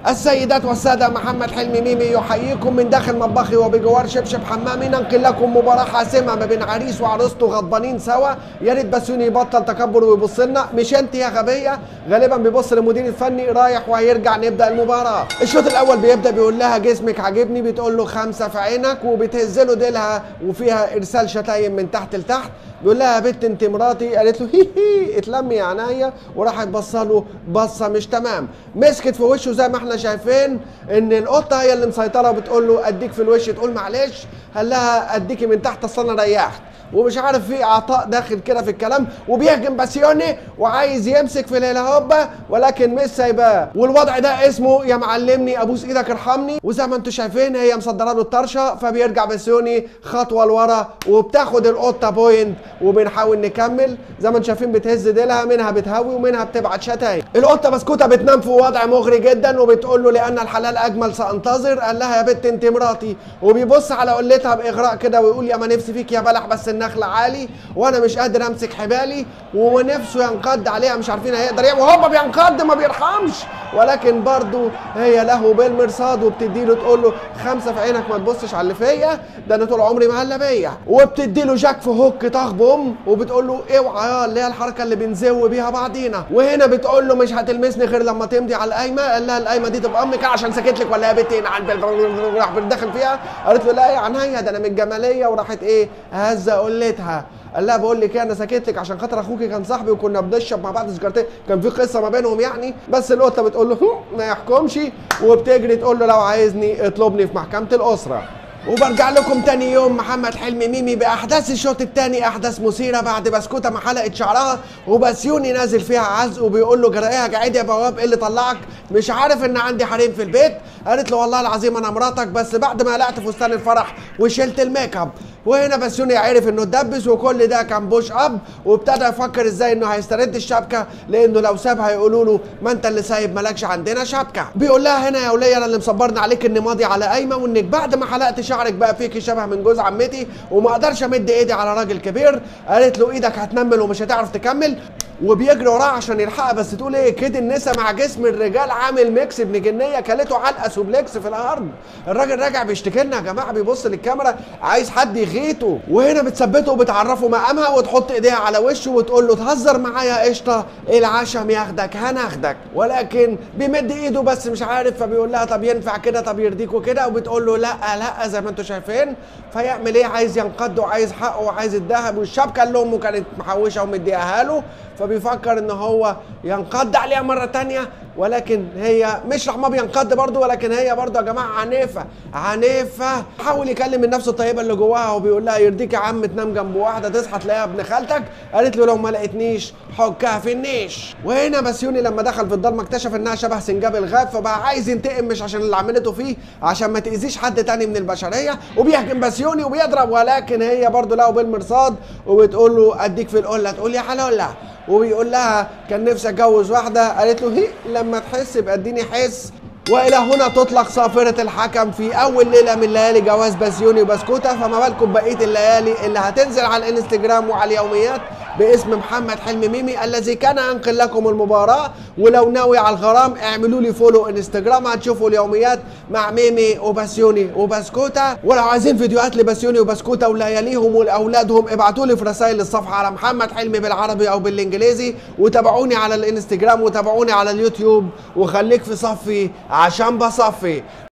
السيدات والسادة محمد حلمي ميمي يحييكم من داخل مطبخي وبجوار شبشب حمامي ننقل لكم مباراة حاسمة ما بين عريس وعروسته غضبانين سوا يا ريت بسيوني يبطل تكبر ويبص لنا مش انت يا غبية غالبا بيبص للمدير الفني رايح وهيرجع نبدأ المباراة الشوط الأول بيبدأ بيقول لها جسمك عاجبني بتقول له خمسة في عينك وبتهز له ديلها وفيها إرسال شتايم من تحت لتحت بيقول لها يا بنت انت مراتي قالت له هي هي اتلمي يا عينيا وراحت بصه له بصه مش تمام مسكت في وشه زي ما احنا شايفين ان القطه هي اللي مسيطره وبتقول له اديك في الوش تقول معلش قال لها اديكي من تحت اصل انا ريحت ومش عارف في عطاء داخل كده في الكلام وبيهجم باسيوني وعايز يمسك في الهوبا ولكن مش سايباه والوضع ده اسمه يا معلمني ابوس ايدك ارحمني وزي ما انتم شايفين هي مصدره له الطرشه فبيرجع باسيوني خطوه لورا وبتاخد القطه بوينت وبنحاول نكمل زي ما انتم شايفين بتهز ديلها منها بتهوي ومنها بتبعت شتايم القطه بسكوته بتنام في وضع مغري جدا وبتقول له لان الحلال اجمل سانتظر قال لها يا بنت انت مراتي وبيبص على قلتها باغراء كده ويقول يا ما نفسي فيك يا بلح بس النخل عالي وانا مش قادر امسك حبالي ونفسه ينقض عليها مش عارفين هيقدر يعمل وهوبا بينقض ما بيرحمش ولكن برضه هي له بالمرصاد وبتدي له تقول له خمسه في عينك ما تبصش على اللي فيا ده انا طول عمري مهلا بيا وبتدي له جاك في هوك طخ بوم وبتقول له اوعى يا اللي هي الحركه اللي بنزو بيها بعضينا وهنا بتقول له مش هتلمسني غير لما تمضي على القايمه قال لها القايمه دي تبقى امك عشان سكت لك ولا يا بنتي عند راح بتدخل فيها قالت له لا يا عينيا ده انا من الجماليه وراحت ايه هزه قلتها قال لها بقول لك ايه انا سكت لك عشان خاطر اخوكي كان صاحبي وكنا بنشرب مع بعض سجارتين كان في قصه ما بينهم يعني بس القطه بتقول له "هم، ما يحكمش وبتجري تقول له لو عايزني اطلبني في محكمه الاسره وبرجع لكم تاني يوم محمد حلمي ميمي باحداث الشوط التاني احداث مثيره بعد بسكوته ما حلقت شعرها وبسيوني نازل فيها عزق وبيقول له جرأيها قاعد يا بواب ايه اللي طلعك مش عارف ان عندي حريم في البيت قالت له والله العظيم انا مراتك بس بعد ما قلعت فستان الفرح وشلت الميك اب وهنا بسيوني عرف انه اتدبس وكل ده كان بوش اب وابتدى يفكر ازاي انه هيسترد الشبكه لانه لو سابها يقولوا له ما انت اللي سايب مالكش عندنا شبكه بيقول لها هنا يا وليه انا اللي مصبرني عليك اني ماضي على قايمه وانك بعد ما حلقت شعرك بقى فيكي شبه من جوز عمتي وما اقدرش امد ايدي على راجل كبير قالت له ايدك هتنمل ومش هتعرف تكمل وبيجري وراه عشان يلحقها بس تقول ايه كده النسا مع جسم الرجال عامل ميكس ابن جنيه كلته علقه سوبلكس في الارض الراجل راجع بيشتكي لنا يا جماعه بيبص للكاميرا عايز حد يغيته وهنا بتثبته وبتعرفه مقامها وتحط ايديها على وشه وتقول له تهزر معايا قشطه العشم ياخدك هناخدك ولكن بيمد ايده بس مش عارف فبيقول لها طب ينفع كده طب يرضيك وكده وبتقول له لا لا زي ما انتم شايفين فيعمل ايه عايز ينقض وعايز حقه وعايز الذهب والشبكه اللي امه كانت محوشه ومديها له فبيفكر ان هو ينقض عليها مره تانية ولكن هي مش رح ما بينقض برضه ولكن هي برضه يا جماعه عنيفه عنيفه حاول يكلم النفس الطيبه اللي جواها وبيقول لها يرضيك يا عم تنام جنب واحده تصحى تلاقيها ابن خالتك قالت له لو ما لقيتنيش حكها في النيش وهنا بسيوني لما دخل في الضلمه اكتشف انها شبه سنجاب الغاب فبقى عايز ينتقم مش عشان اللي عملته فيه عشان ما تاذيش حد تاني من البشريه وبيهجم بسيوني وبيضرب ولكن هي برضه له بالمرصاد وبتقول له اديك في القله تقول يا حلوله وبيقول لها كان نفسي اتجوز واحده قالت له هي لما تحس يبقى اديني حس والى هنا تطلق صافره الحكم في اول ليله من ليالي جواز بسيوني وبسكوته فما بالكم بقيه الليالي اللي هتنزل على الانستجرام وعلى اليوميات باسم محمد حلمي ميمي الذي كان انقل لكم المباراه ولو ناوي على الغرام اعملوا لي فولو انستجرام هتشوفوا اليوميات مع ميمي وبسيوني وبسكوته ولو عايزين فيديوهات لبسيوني وبسكوته ولياليهم ولاولادهم ابعتوا لي في رسائل الصفحه على محمد حلمي بالعربي او بالانجليزي وتابعوني على الانستجرام وتابعوني على اليوتيوب وخليك في صفي عشان بصفي